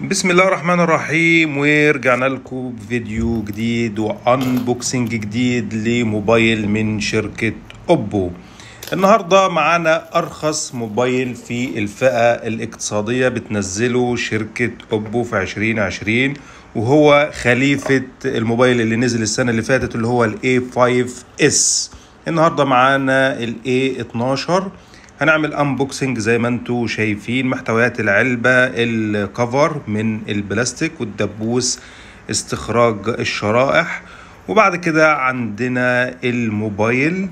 بسم الله الرحمن الرحيم ورجعنا لكم بفيديو جديد وانبوكسنج جديد لموبايل من شركة اوبو النهاردة معانا ارخص موبايل في الفئة الاقتصادية بتنزله شركة اوبو في 2020 وهو خليفة الموبايل اللي نزل السنة اللي فاتت اللي هو الاي 5 اس النهاردة معانا الاي 12 هنعمل انبوكسنج زي ما انتم شايفين محتويات العلبة الكفر من البلاستيك والدبوس استخراج الشرائح وبعد كده عندنا الموبايل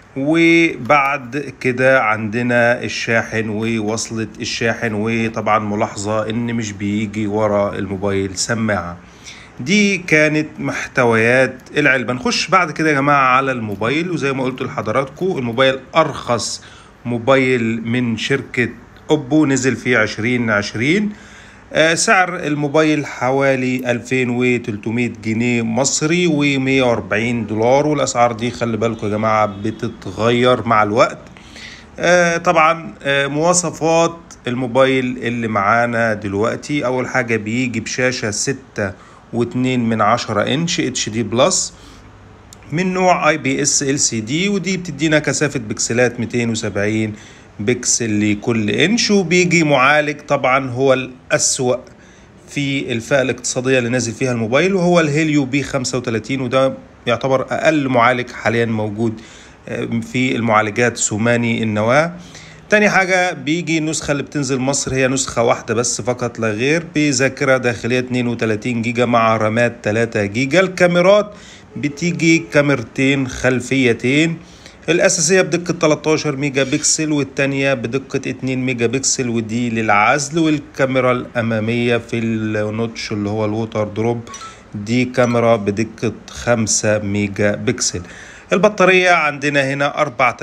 وبعد كده عندنا الشاحن ووصلة الشاحن وطبعا ملاحظة ان مش بيجي ورا الموبايل سماعة دي كانت محتويات العلبة نخش بعد كده يا جماعة على الموبايل وزي ما قلت لحضراتكم الموبايل أرخص موبايل من شركة أوبو نزل في 2020 آه سعر الموبايل حوالي 2300 جنيه مصري و140 دولار والأسعار دي خلي بالكم يا جماعة بتتغير مع الوقت آه طبعا آه مواصفات الموبايل اللي معانا دلوقتي أول حاجة بيجي بشاشة 6 واتنين من عشرة انش اتش دي بلس من نوع اي بي اس ال سي دي ودي بتدينا كثافة بكسلات 270 بكسل لكل انش وبيجي معالج طبعا هو الأسوأ في الفئة الاقتصادية اللي نازل فيها الموبايل وهو الهيليو بي 35 وده يعتبر أقل معالج حاليا موجود في المعالجات ثماني النواة تاني حاجة بيجي النسخة اللي بتنزل مصر هي نسخة واحدة بس فقط لا غير بذاكرة داخلية 32 جيجا مع رامات 3 جيجا الكاميرات بتيجي كاميرتين خلفيتين الأساسية بدقة 13 ميجا بكسل والتانية بدقة 2 ميجا بكسل ودي للعزل والكاميرا الأمامية في النوتش اللي هو الووتر دروب دي كاميرا بدقة 5 ميجا بكسل البطارية عندنا هنا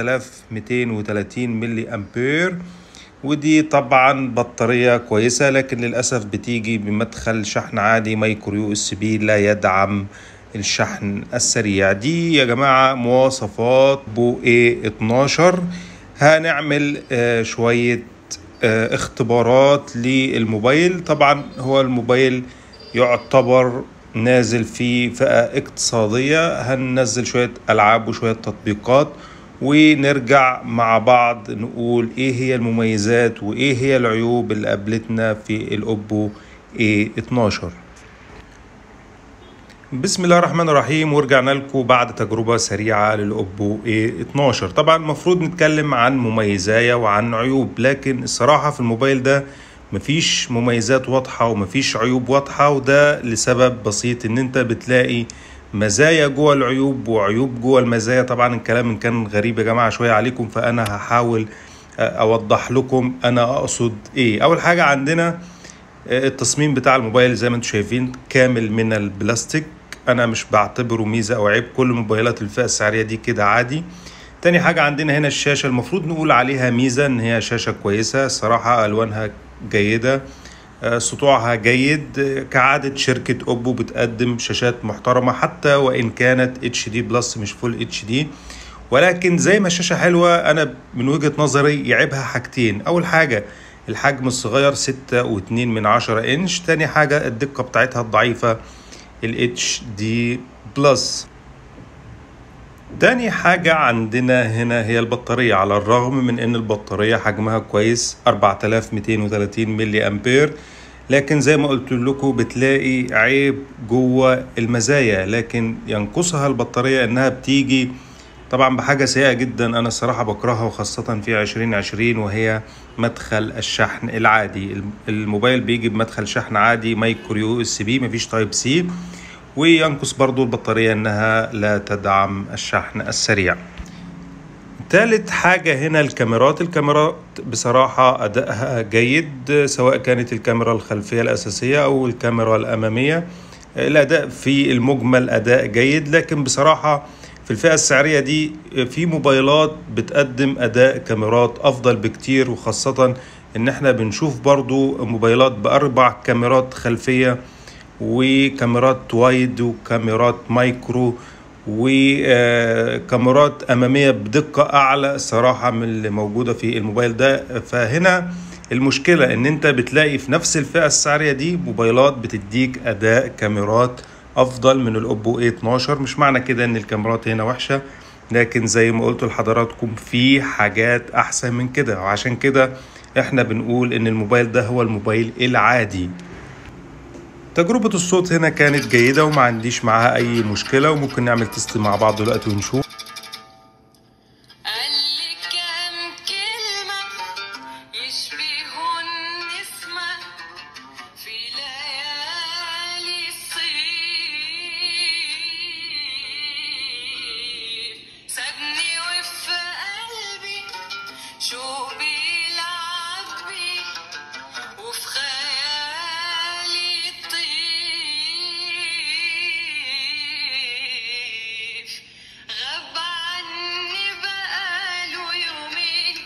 4230 ملي أمبير ودي طبعا بطارية كويسة لكن للأسف بتيجي بمدخل شحن عادي مايكرو يو اس بي لا يدعم الشحن السريع دي يا جماعة مواصفات بو اي 12 هنعمل آه شوية آه اختبارات للموبايل طبعا هو الموبايل يعتبر نازل في فئة اقتصادية هننزل شوية ألعاب وشوية تطبيقات ونرجع مع بعض نقول ايه هي المميزات وايه هي العيوب اللي قابلتنا في الاوبو A12 بسم الله الرحمن الرحيم ورجعنا لكم بعد تجربة سريعة للأوبو A12 طبعا المفروض نتكلم عن مميزايا وعن عيوب لكن الصراحة في الموبايل ده مفيش مميزات واضحة ومفيش عيوب واضحة وده لسبب بسيط ان انت بتلاقي مزايا جوه العيوب وعيوب جوه المزايا طبعا الكلام ان كان غريب يا جماعة شوية عليكم فانا هحاول اوضح لكم انا اقصد ايه اول حاجة عندنا التصميم بتاع الموبايل زي ما انتم شايفين كامل من البلاستيك انا مش بعتبره ميزة او عيب كل موبايلات الفئة السعرية دي كده عادي تاني حاجة عندنا هنا الشاشة المفروض نقول عليها ميزة ان هي شاشة كويسة الصراحة الوانها جيدة سطوعها جيد كعادة شركة اوبو بتقدم شاشات محترمة حتى وان كانت اتش دي بلس مش فول اتش دي ولكن زي ما الشاشة حلوة انا من وجهة نظري يعيبها حاجتين اول حاجة الحجم الصغير ستة واتنين من عشرة انش تاني حاجة الدقة بتاعتها الضعيفة ال HD بلس تاني حاجة عندنا هنا هي البطارية على الرغم من ان البطارية حجمها كويس 4230 ملي امبير لكن زي ما قلت لكم بتلاقي عيب جوه المزايا لكن ينقصها البطارية انها بتيجي طبعا بحاجة سيئة جدا أنا الصراحة بكرهها وخاصة في عشرين عشرين وهي مدخل الشحن العادي الموبايل بيجي بمدخل شحن عادي مايكرو يو اس بي مفيش تايب سي وينقص برضو البطارية انها لا تدعم الشحن السريع ثالث حاجة هنا الكاميرات الكاميرات بصراحة أدائها جيد سواء كانت الكاميرا الخلفية الأساسية أو الكاميرا الأمامية الأداء في المجمل أداء جيد لكن بصراحة في الفئة السعرية دي في موبايلات بتقدم أداء كاميرات أفضل بكتير وخاصة إن احنا بنشوف برضو موبايلات بأربع كاميرات خلفية وكاميرات وايد وكاميرات مايكرو وكاميرات أمامية بدقة أعلى صراحة من اللي موجودة في الموبايل ده فهنا المشكلة ان انت بتلاقي في نفس الفئة السعرية دي موبايلات بتديك اداء كاميرات افضل من الاوبو اي 12 مش معنى كده ان الكاميرات هنا وحشة لكن زي ما قلت لحضراتكم في حاجات احسن من كده وعشان كده احنا بنقول ان الموبايل ده هو الموبايل العادي تجربة الصوت هنا كانت جيدة وما عنديش معاها اي مشكلة وممكن نعمل تيست مع بعض دلوقتي ونشوف قالك كام كلمة يشبهوا النسمة في ليالي الصيف سابني وفي قلبي شو بيلعب بي وفي خيالي طيف غاب عني بقاله يومين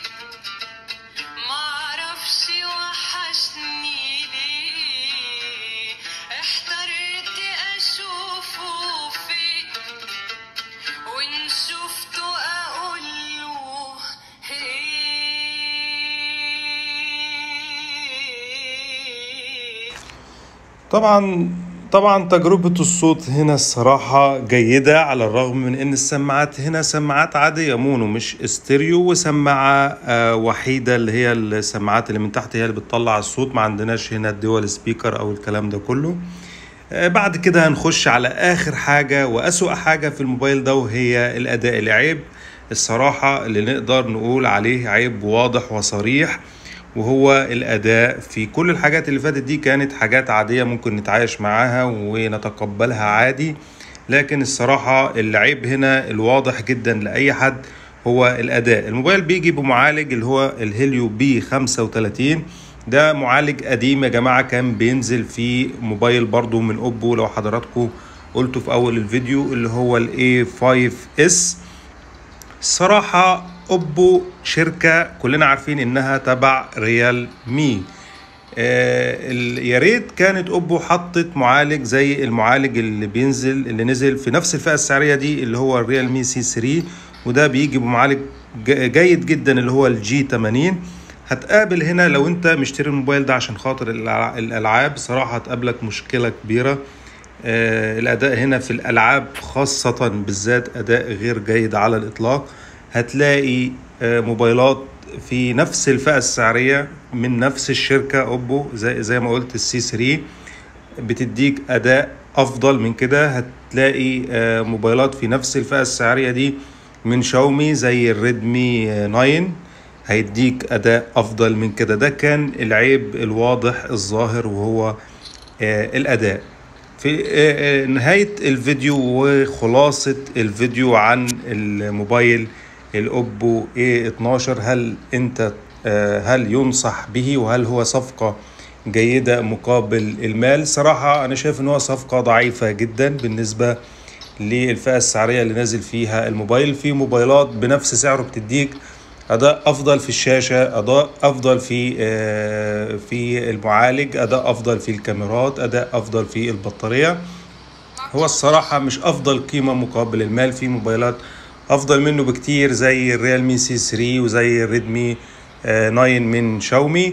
معرفش وحشني ليه احترت اشوفه فين وان شفته اقول له هي طبعا طبعا تجربة الصوت هنا الصراحة جيدة على الرغم من ان السماعات هنا سماعات عادية مونو مش استيريو وسماعة آه، وحيدة اللي هي السماعات اللي من تحت هي اللي بتطلع الصوت ما عندناش هنا الدول سبيكر او الكلام ده كله آه، بعد كده هنخش على اخر حاجة واسوأ حاجة في الموبايل ده وهي الاداء العيب الصراحة اللي نقدر نقول عليه عيب واضح وصريح وهو الأداء في كل الحاجات اللي فاتت دي كانت حاجات عادية ممكن نتعايش معاها ونتقبلها عادي لكن الصراحة العيب هنا الواضح جدا لأي حد هو الأداء الموبايل بيجي بمعالج اللي هو الهيليو بي 35 ده معالج قديم يا جماعة كان بينزل في موبايل برضو من أوبو لو حضراتكم قلتوا في أول الفيديو اللي هو ال A5S الصراحة أوبو شركة كلنا عارفين إنها تبع ريال مي آه ال- يا ريت كانت أوبو حطت معالج زي المعالج اللي بينزل اللي نزل في نفس الفئة السعرية دي اللي هو الريال مي سي 3 وده بيجي بمعالج ج- جيد جدا اللي هو الجي 80 هتقابل هنا لو انت مشتري الموبايل ده عشان خاطر الألع- الالعاب صراحة هتقابلك مشكلة كبيرة آه، الأداء هنا في الألعاب خاصة بالذات أداء غير جيد على الإطلاق هتلاقي آه، موبايلات في نفس الفئة السعرية من نفس الشركة أوبو زي, زي ما قلت السي 3 بتديك أداء أفضل من كده هتلاقي آه، موبايلات في نفس الفئة السعرية دي من شاومي زي الريدمي آه، 9 هيديك أداء أفضل من كده ده كان العيب الواضح الظاهر وهو آه، الأداء في آه، آه، نهاية الفيديو وخلاصة الفيديو عن الموبايل الأوبو A12 هل أنت آه، هل ينصح به وهل هو صفقة جيدة مقابل المال صراحة أنا شايف إن هو صفقة ضعيفة جدا بالنسبة للفئة السعرية اللي نازل فيها الموبايل في موبايلات بنفس سعره بتديك اداء افضل في الشاشه اداء افضل في آه، في المعالج اداء افضل في الكاميرات اداء افضل في البطاريه هو الصراحه مش افضل قيمه مقابل المال في موبايلات افضل منه بكتير زي الريالمي سي 3 وزي الريدمي آه، 9 من شاومي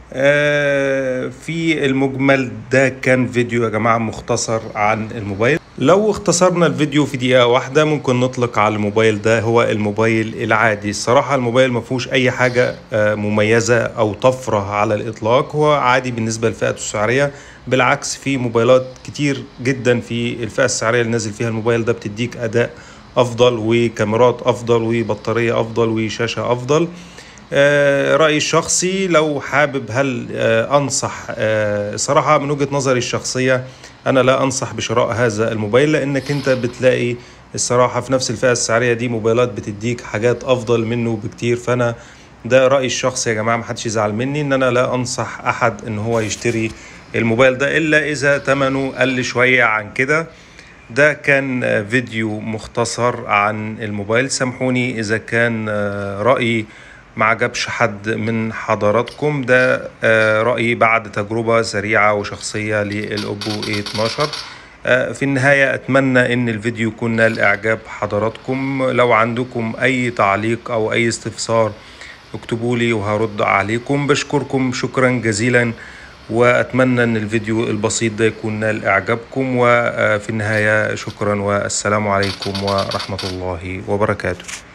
آه، في المجمل ده كان فيديو يا جماعه مختصر عن الموبايل لو اختصرنا الفيديو في دقيقة واحدة ممكن نطلق على الموبايل ده هو الموبايل العادي الصراحة الموبايل ما فيهوش أي حاجة آه، مميزة أو طفرة على الإطلاق هو عادي بالنسبة لفئته السعرية بالعكس في موبايلات كتير جدا في الفئة السعرية اللي نازل فيها الموبايل ده بتديك أداء أفضل وكاميرات أفضل وبطارية أفضل وشاشة أفضل آه، رأيي الشخصي لو حابب هل آه، أنصح آه، صراحة من وجهة نظري الشخصية أنا لا أنصح بشراء هذا الموبايل لأنك أنت بتلاقي الصراحة في نفس الفئة السعرية دي موبايلات بتديك حاجات أفضل منه بكتير فأنا ده رأيي الشخصي يا جماعة محدش يزعل مني إن أنا لا أنصح أحد إن هو يشتري الموبايل ده إلا إذا تمنه قل شوية عن كده ده كان فيديو مختصر عن الموبايل سامحوني إذا كان آه، رأيي ما عجبش حد من حضراتكم ده آه، رأيي بعد تجربة سريعة وشخصية للأوبو A12 آه، في النهاية أتمنى إن الفيديو يكون نال إعجاب حضراتكم لو عندكم أي تعليق أو أي استفسار اكتبوا لي وهرد عليكم بشكركم شكرا جزيلا واتمنى ان الفيديو البسيط ده يكون نال اعجابكم وفي النهايه شكرا والسلام عليكم ورحمه الله وبركاته